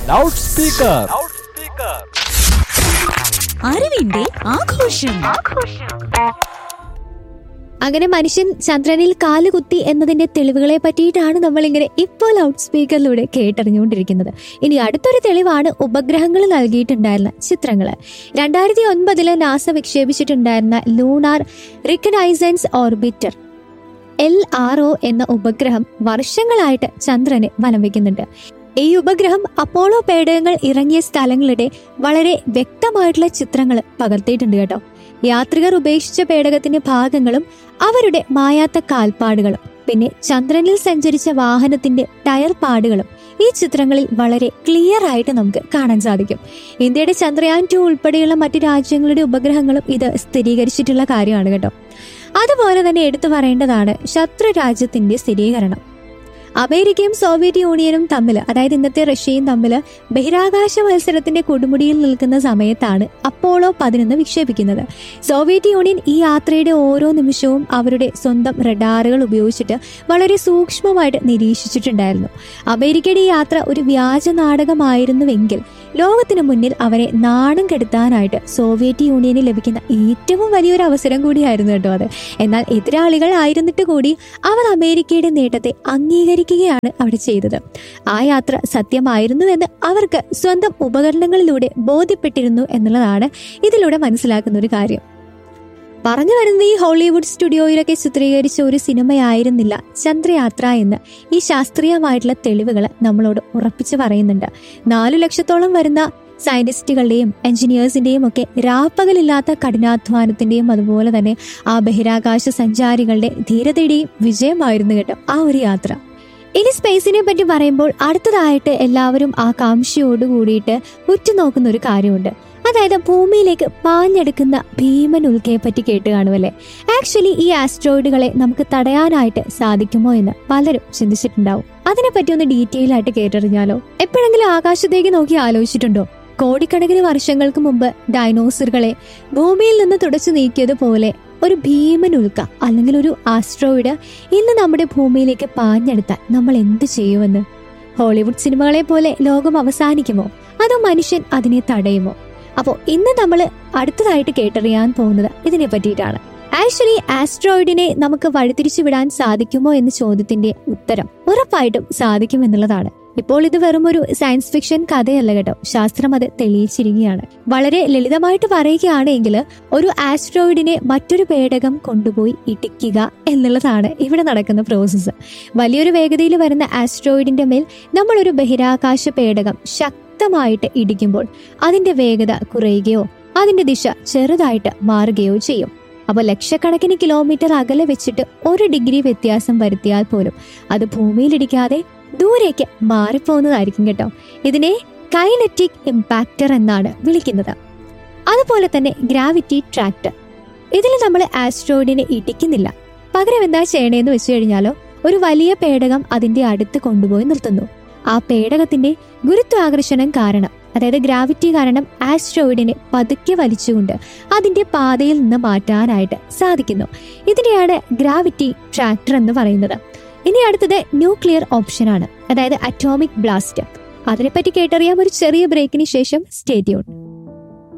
loud speaker അറിവിന്റെ ആഘോഷം അങ്ങനെ മനുഷ്യൻ ചന്ദ്രനിൽ കാലുകുത്തി എന്നതിന്റെ തെളിവുകളെ പറ്റിയിട്ടാണ് നമ്മൾ ഇങ്ങനെ ഇപ്പോൾ ലൗഡ് സ്പീക്കറിലൂടെ കേട്ടറിഞ്ഞുകൊണ്ടിരിക്കുന്നത് ഇനി അടുത്തൊരു തെളിവാണ് ഉപഗ്രഹങ്ങൾ നൽകിയിട്ടുണ്ടായിരുന്ന ചിത്രങ്ങൾ രണ്ടായിരത്തി ഒൻപതില് നാസ വിക്ഷേപിച്ചിട്ടുണ്ടായിരുന്ന lunar reconnaissance orbiter L R O എന്ന ഉപഗ്രഹം വർഷങ്ങളായിട്ട് ചന്ദ്രനെ വലം വയ്ക്കുന്നുണ്ട് ഈ ഉപഗ്രഹം അപ്പോളോ പേടകങ്ങൾ ഇറങ്ങിയ സ്ഥലങ്ങളുടെ വളരെ വ്യക്തമായിട്ടുള്ള ചിത്രങ്ങൾ പകർത്തിയിട്ടുണ്ട് കേട്ടോ യാത്രികർ ഉപേക്ഷിച്ച പേടകത്തിന്റെ ഭാഗങ്ങളും അവരുടെ മായാത്ത കാൽപ്പാടുകളും പിന്നെ ചന്ദ്രനിൽ സഞ്ചരിച്ച വാഹനത്തിന്റെ ടയർ പാടുകളും ഈ ചിത്രങ്ങളിൽ വളരെ ക്ലിയർ ആയിട്ട് നമുക്ക് കാണാൻ സാധിക്കും ഇന്ത്യയുടെ ചന്ദ്രയാൻ ടു ഉൾപ്പെടെയുള്ള മറ്റു രാജ്യങ്ങളുടെ ഉപഗ്രഹങ്ങളും ഇത് സ്ഥിരീകരിച്ചിട്ടുള്ള കാര്യമാണ് കേട്ടോ അതുപോലെ തന്നെ എടുത്തു പറയേണ്ടതാണ് ശത്രു രാജ്യത്തിന്റെ സ്ഥിരീകരണം അമേരിക്കയും സോവിയറ്റ് യൂണിയനും തമ്മിൽ അതായത് ഇന്നത്തെ റഷ്യയും തമ്മിൽ ബഹിരാകാശ മത്സരത്തിന്റെ കൊടുമുടിയിൽ നിൽക്കുന്ന സമയത്താണ് അപ്പോളോ പതിനൊന്ന് വിക്ഷേപിക്കുന്നത് സോവിയറ്റ് യൂണിയൻ ഈ യാത്രയുടെ ഓരോ നിമിഷവും അവരുടെ സ്വന്തം റഡാറുകൾ ഉപയോഗിച്ചിട്ട് വളരെ സൂക്ഷ്മമായിട്ട് നിരീക്ഷിച്ചിട്ടുണ്ടായിരുന്നു അമേരിക്കയുടെ ഈ യാത്ര ഒരു വ്യാജ നാടകമായിരുന്നുവെങ്കിൽ ലോകത്തിന് മുന്നിൽ അവരെ നാണം കെടുത്താനായിട്ട് സോവിയറ്റ് യൂണിയന് ലഭിക്കുന്ന ഏറ്റവും വലിയൊരു അവസരം കൂടിയായിരുന്നു കേട്ടോ അത് എന്നാൽ എതിരാളികൾ ആയിരുന്നിട്ട് കൂടി അവർ അമേരിക്കയുടെ നേട്ടത്തെ അംഗീകരിക്കുകയാണ് അവിടെ ചെയ്തത് ആ യാത്ര സത്യമായിരുന്നുവെന്ന് അവർക്ക് സ്വന്തം ഉപകരണങ്ങളിലൂടെ ബോധ്യപ്പെട്ടിരുന്നു എന്നുള്ളതാണ് ഇതിലൂടെ മനസ്സിലാക്കുന്ന ഒരു കാര്യം പറഞ്ഞു വരുന്നത് ഈ ഹോളിവുഡ് സ്റ്റുഡിയോയിലൊക്കെ ചിത്രീകരിച്ച ഒരു സിനിമയായിരുന്നില്ല ചന്ദ്രയാത്ര എന്ന് ഈ ശാസ്ത്രീയമായിട്ടുള്ള തെളിവുകൾ നമ്മളോട് ഉറപ്പിച്ചു പറയുന്നുണ്ട് നാലു ലക്ഷത്തോളം വരുന്ന സയന്റിസ്റ്റുകളുടെയും എഞ്ചിനീയേഴ്സിന്റെയും ഒക്കെ രാപ്പകലില്ലാത്ത കഠിനാധ്വാനത്തിന്റെയും അതുപോലെ തന്നെ ആ ബഹിരാകാശ സഞ്ചാരികളുടെ ധീരതയുടെയും വിജയമായിരുന്നു കേട്ടോ ആ ഒരു യാത്ര ഇനി സ്പേസിനെ പറ്റി പറയുമ്പോൾ അടുത്തതായിട്ട് എല്ലാവരും ആകാംക്ഷയോട് കൂടിയിട്ട് ഉറ്റുനോക്കുന്ന ഒരു കാര്യമുണ്ട് അതായത് ഭൂമിയിലേക്ക് പാഞ്ഞെടുക്കുന്ന ഭീമൻ ഉൽക്കയെ പറ്റി കേട്ട് കാണുമല്ലേ ആക്ച്വലി ഈ ആസ്ട്രോയിഡുകളെ നമുക്ക് തടയാനായിട്ട് സാധിക്കുമോ എന്ന് പലരും ചിന്തിച്ചിട്ടുണ്ടാവും അതിനെപ്പറ്റി ഒന്ന് ഡീറ്റെയിൽ ആയിട്ട് കേട്ടറിഞ്ഞാലോ എപ്പോഴെങ്കിലും ആകാശത്തേക്ക് നോക്കി ആലോചിച്ചിട്ടുണ്ടോ കോടിക്കണക്കിന് വർഷങ്ങൾക്ക് മുമ്പ് ഡൈനോസറുകളെ ഭൂമിയിൽ നിന്ന് തുടച്ചു നീക്കിയതുപോലെ ഒരു ഭീമൻ ഉൽക്ക അല്ലെങ്കിൽ ഒരു ആസ്ട്രോയിഡ് ഇന്ന് നമ്മുടെ ഭൂമിയിലേക്ക് പാഞ്ഞെടുത്താൽ നമ്മൾ എന്ത് ചെയ്യുമെന്ന് ഹോളിവുഡ് സിനിമകളെ പോലെ ലോകം അവസാനിക്കുമോ അതോ മനുഷ്യൻ അതിനെ തടയുമോ അപ്പോൾ ഇന്ന് നമ്മൾ അടുത്തതായിട്ട് കേട്ടറിയാൻ പോകുന്നത് ഇതിനെ പറ്റിയിട്ടാണ് ആക്ച്വലി ആസ്ട്രോയിഡിനെ നമുക്ക് വഴിതിരിച്ചു വിടാൻ സാധിക്കുമോ എന്ന ചോദ്യത്തിന്റെ ഉത്തരം ഉറപ്പായിട്ടും സാധിക്കുമെന്നുള്ളതാണ് ഇപ്പോൾ ഇത് വെറും ഒരു സയൻസ് ഫിക്ഷൻ കഥയല്ല കേട്ടോ ശാസ്ത്രം അത് തെളിയിച്ചിരിക്കുകയാണ് വളരെ ലളിതമായിട്ട് പറയുകയാണെങ്കിൽ ഒരു ആസ്ട്രോയിഡിനെ മറ്റൊരു പേടകം കൊണ്ടുപോയി ഇടിക്കുക എന്നുള്ളതാണ് ഇവിടെ നടക്കുന്ന പ്രോസസ്സ് വലിയൊരു വേഗതയിൽ വരുന്ന ആസ്ട്രോയിഡിന്റെ മേൽ നമ്മളൊരു ബഹിരാകാശ പേടകം ശക്തമായിട്ട് ഇടിക്കുമ്പോൾ അതിന്റെ വേഗത കുറയുകയോ അതിന്റെ ദിശ ചെറുതായിട്ട് മാറുകയോ ചെയ്യും അപ്പോൾ ലക്ഷക്കണക്കിന് കിലോമീറ്റർ അകലെ വെച്ചിട്ട് ഒരു ഡിഗ്രി വ്യത്യാസം വരുത്തിയാൽ പോലും അത് ഭൂമിയിലിടിക്കാതെ ദൂരേക്ക് മാറിപ്പോകുന്നതായിരിക്കും കേട്ടോ ഇതിനെ കൈനറ്റിക് ഇമ്പാക്ടർ എന്നാണ് വിളിക്കുന്നത് അതുപോലെ തന്നെ ഗ്രാവിറ്റി ട്രാക്ടർ ഇതിൽ നമ്മൾ ആസ്ട്രോയിഡിനെ ഇടിക്കുന്നില്ല പകരം എന്താ ചെയ്യണേന്ന് വെച്ച് കഴിഞ്ഞാലോ ഒരു വലിയ പേടകം അതിന്റെ അടുത്ത് കൊണ്ടുപോയി നിർത്തുന്നു ആ പേടകത്തിന്റെ ഗുരുത്വാകർഷണം കാരണം അതായത് ഗ്രാവിറ്റി കാരണം ആസ്ട്രോയിഡിനെ പതുക്കെ വലിച്ചുകൊണ്ട് അതിന്റെ പാതയിൽ നിന്ന് മാറ്റാനായിട്ട് സാധിക്കുന്നു ഇതിനെയാണ് ഗ്രാവിറ്റി ട്രാക്ടർ എന്ന് പറയുന്നത് ഇനി അടുത്തത് ന്യൂക്ലിയർ ഓപ്ഷനാണ് അതായത് അറ്റോമിക് ബ്ലാസ്റ്റ് അതിനെപ്പറ്റി കേട്ടറിയാം ഒരു ചെറിയ ബ്രേക്കിന് ശേഷം സ്റ്റേറ്റ്യൂൺ